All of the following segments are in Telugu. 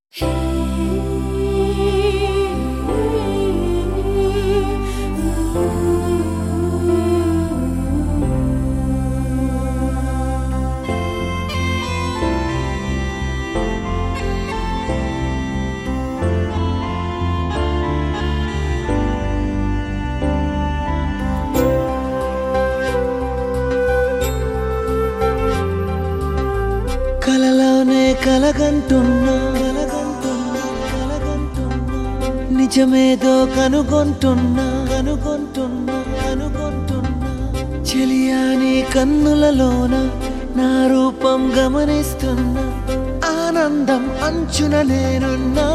కలలోనే కలగంటున్నా కలగంటున్నా కలగంటున్నా నిజమేదో కనుగొంటున్నా కనుగొంటున్నా కనుగొంటున్నా చెలియాని కన్నులలోన నా రూపం గమనిస్తున్నా ఆనందం అంచున నేనున్నా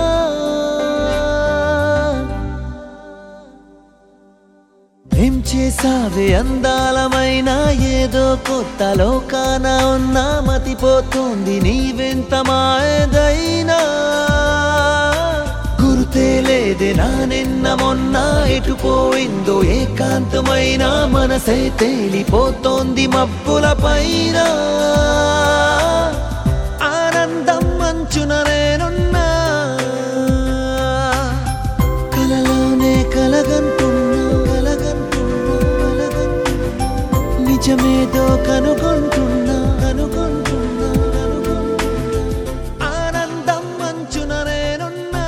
ఏం చేసావే అందాలమైన ఏదో కొత్త లోకాన ఉన్నా మతిపోతుంది నీవెంత మాయదైనా గురుతే లేదే నా నిన్న మొన్న ఎటుపోయిందో ఏకాంతమైన మనసే తేలిపోతోంది మబ్బుల పైన ఆనందం మంచున నేనున్నా కలలోనే కలగంటున్నా కలగంటున్నా కలగంటున్నా నిజమేదో కనుగొంటున్నా కనుగొంటున్నా కనుగొంటున్నా ఆనందం మంచున నేనున్నా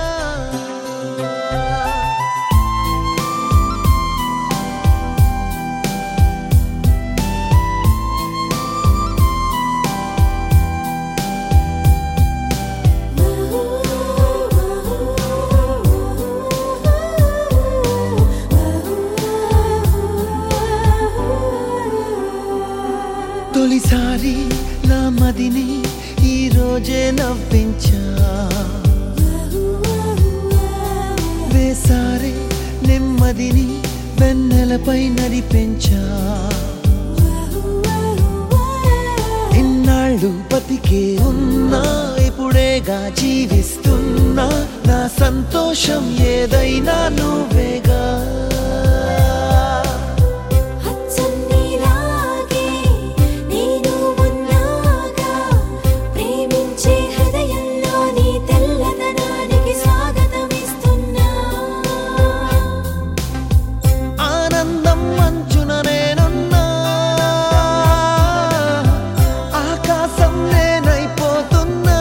తొలిసారి నా మదిని ఈ రోజే నవ్వించా వేసారి నెమ్మదిని వెన్నెలపై నడిపించా ఇన్నాళ్ళు బతికే ఉన్నా ఇప్పుడేగా జీవిస్తున్నా నా సంతోషం ఏదైనా నువ్వేగా హచ్చన్నీలాగే నేను ఉన్నాగా ప్రేమించే హృదయంలో నీ తెల్లదనానికి స్వాగతమిస్తున్నా ఆనందం మంచున నేనున్నా ఆకాశం నేనైపోతున్నా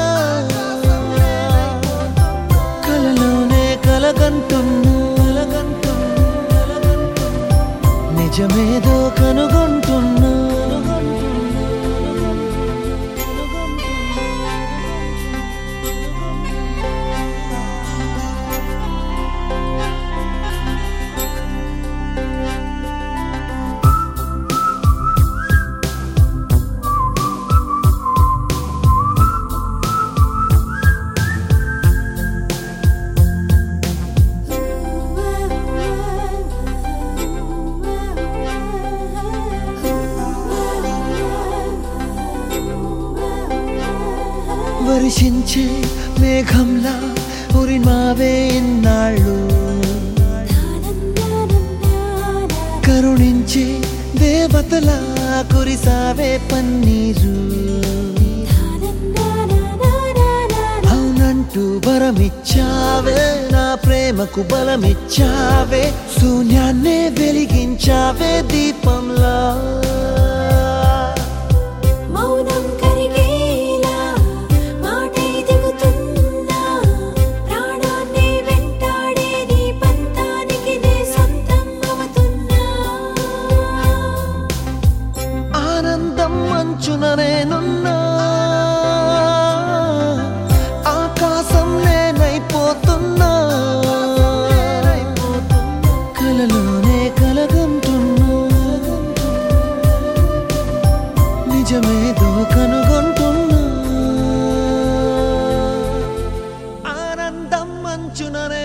కలలోనే కలగంటున్నా కలగంటున్నా కలగంటున్నా నిజమేదో కనుగొంటున్నా వర్షించే మేఘంలా ఉరిమావే ఇన్నాళ్ళు కరుణించే దేవతలా కురిసావే పన్నీరు అవునంటూ వరమిచ్చావే నా ప్రేమకు బలమిచ్చావే శూన్యాన్నే వెలిగించావే దీపంలా మౌనం కరిగేలా మాటై దిగుతున్నా ప్రాణాన్ని వెంటాడే నీ పంతానికి నే సొంతం అవుతున్నా ఆనందం మంచున నేనున్నా ఆకాశం నేనైపోతున్నా కలలోనే కలగంటున్నా నిజమేదో కనుగొంటున్నా ఆనందం మంచున